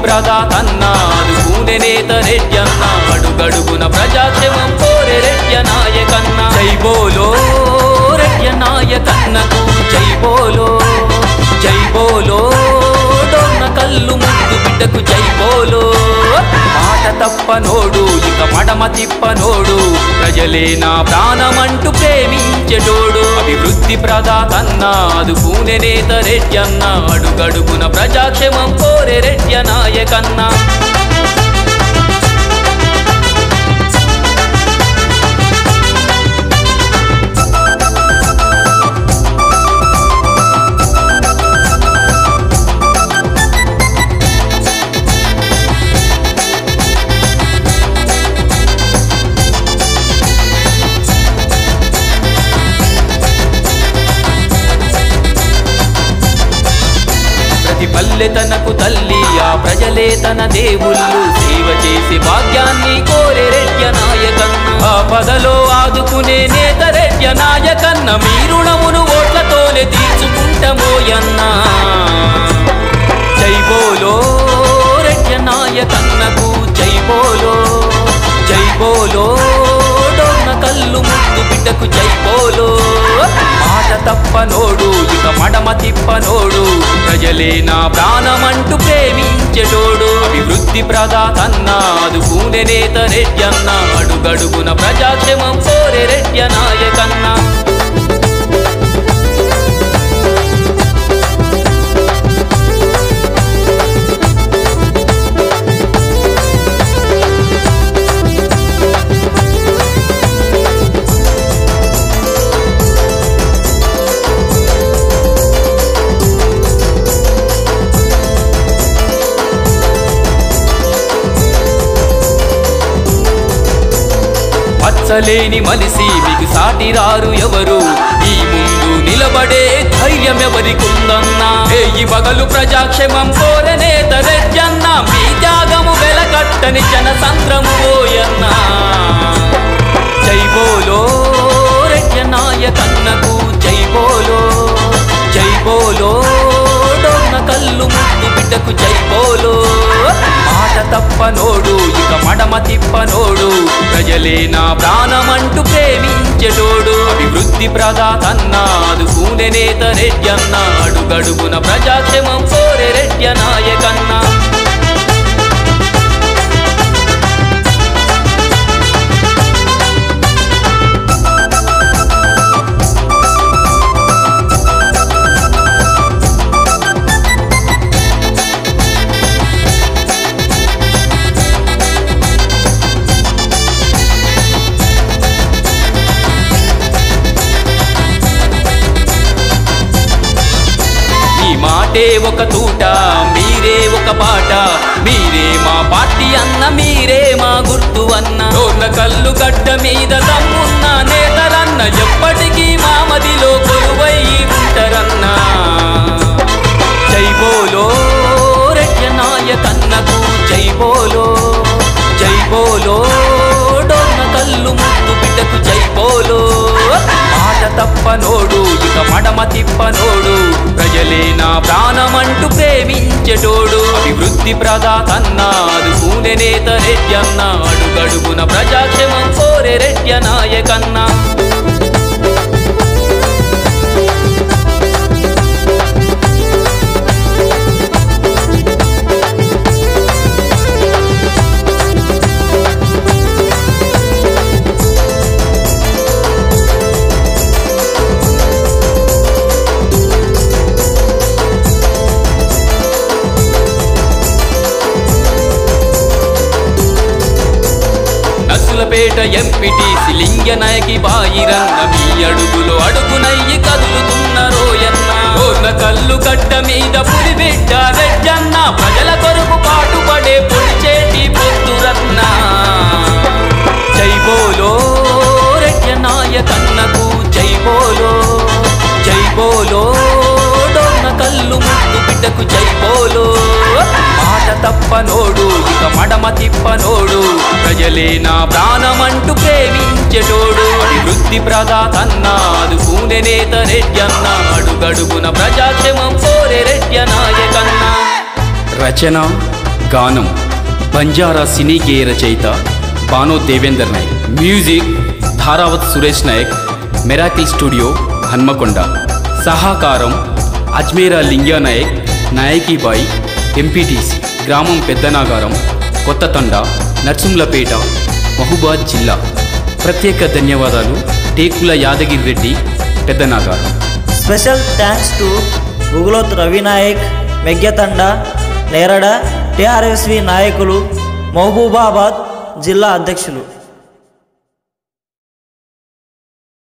ప్రదాతన్న ఆదుకునే నేత రెడ్యన్న అడుగడుగున ప్రజాక్షేమం కోరే రెడ్య నాయకన్న జై బోలో రెడ్య నాయకన్నకు జై బోలో జై బోలో డొన్న కల్లు ముద్దు బిడ్డకు జై బోలో మాట తప్పనోడు ఇక మడమ తిప్పనోడు ప్రజలే నా ప్రాణమంటూ ప్రేమించెటోడు అభివృద్ధి ప్రదాతన్న ఆదుకునే నేత రెడ్యన్న అడుగడుగున ప్రజాక్షేమం కోరే రెడ్య నాయకన్న ప్రతి పల్లె తనకు తల్లి ఆ ప్రజలే తన దేవుళ్ళు సేవ చేసి భాగ్యాన్ని కోరే రెడ్య నాయకన్న ఆ పదలో ఆదుకునే నేత రెడ్య నాయకన్న మీ రుణమును ఓట్లతోనే తీర్చుకుంటమోయన్న జై బోలో రెడ్య నాయకన్నకు జై బోలో జై బోలో డొన్న కల్లు ముద్దు బిడ్డకు జై బోలో మాట తప్పనోడు ఇక మడమ తిప్పనోడు ప్రజలే నా ప్రాణమంటూ ప్రేమించెటోడు అభివృద్ధి ప్రదాతన్న ఆదుకునే నేత రెడ్యన్న అడుగడుగున ప్రజాక్షేమం కోరే రెడ్య నాయకన్న మచ్చలేని మనిషి మీకు సాటిరారు ఎవరు ఈ ముందు నిలబడే ధైర్యం ఎవరికుందన్నా ఈ పగలు ప్రజాక్షేమం కోరనే తరెజ్జన్న మీ త్యాగము వెలకట్టని జనసంద్రము పోయన్నా జై బోలో రెడ్య నాయకన్నకు జై బోలో జై బోలో డొన్న కల్లు ముద్దు బిడ్డకు జై బోలో మాట తప్పనోడు ఇక మడమ తిప్పనోడు ప్రజలే నా ప్రాణమంటూ ప్రేమించెటోడు అభివృద్ధి ప్రదాతన్న ఆదుకునే నేత రెడ్యన్న అడుగడుగున ప్రజాక్షేమం కోరే రెడ్య నాయకన్న మీ మాటే ఒక తూట మీరే ఒక పాట మీరే మా పార్టీ అన్న మీరే మా గుర్తు అన్న రోడ్ల కళ్ళు గడ్డ మీద దమ్మున్న నేతరన్న ఎప్పటికీ మా మదిలో కొలువై ఉంటారన్నా జై బోలో రెడ్య నాయకన్నకు జై బోలో జై బోలో డొన్న కల్లు ముద్దు బిడ్డకు జై బోలో మాట తప్పనోడు ఇక మడమ తిప్పనోడు ప్రజలే నా ప్రాణమంటూ ప్రేమించెటోడు అభివృద్ధి ప్రదాతన్న ఆదుకునే నేత రెడ్యన్న అడుగడుగున ప్రజాక్షేమం కోరే రెడ్య నాయకన్నా నసులపేట ఎంపిటీసి లింగ నాయకి బాయిరన్న మీ అడుగులో అడుగునయ్యి కదులుతున్న రోయన్న రోన్న కళ్ళు గడ్డ మీద పులి బిడ్డ రెడ్జన్న ప్రజల కొరకు పాటుపడే పొడిచేటి పొద్దురన్న జై బోలో రెడ్య నాయకన్నకు జై బోలో జై బోలో డొన్న కల్లు ముద్దు బిడ్డకు జై బోలో మాట తప్పనోడు ఇక మడమ తిప్పనోడు ప్రజలే నా ప్రాణమంటూ ప్రేమించెటోడు అభివృద్ధి ప్రదాతన్న ఆదుకునే నేత రెడ్యన్న అడుగడుగున ప్రజాక్షేమం కోరే రెడ్య నాయకన్న రచన గానం బంజారా సినీ గేయ రచయిత Bano Devender Naik music Dharavath Suresh Naik miracle studio Hanmakonda సహకారం అజ్మేరా లింగ్యా నాయక్ నాయకీబాయి ఎంపీటీసీ గ్రామం పెద్దనాగారం కొత్త తండ నర్సుంలపేట మహబూబాద్ జిల్లా ప్రత్యేక ధన్యవాదాలు Tekula Yadagiri Reddy Peddanagaram special thanks to Gugulothu Ravinayak Megyathanda Nerada TRSV నాయకులు మహబూబాబాద్ జిల్లా అధ్యక్షులు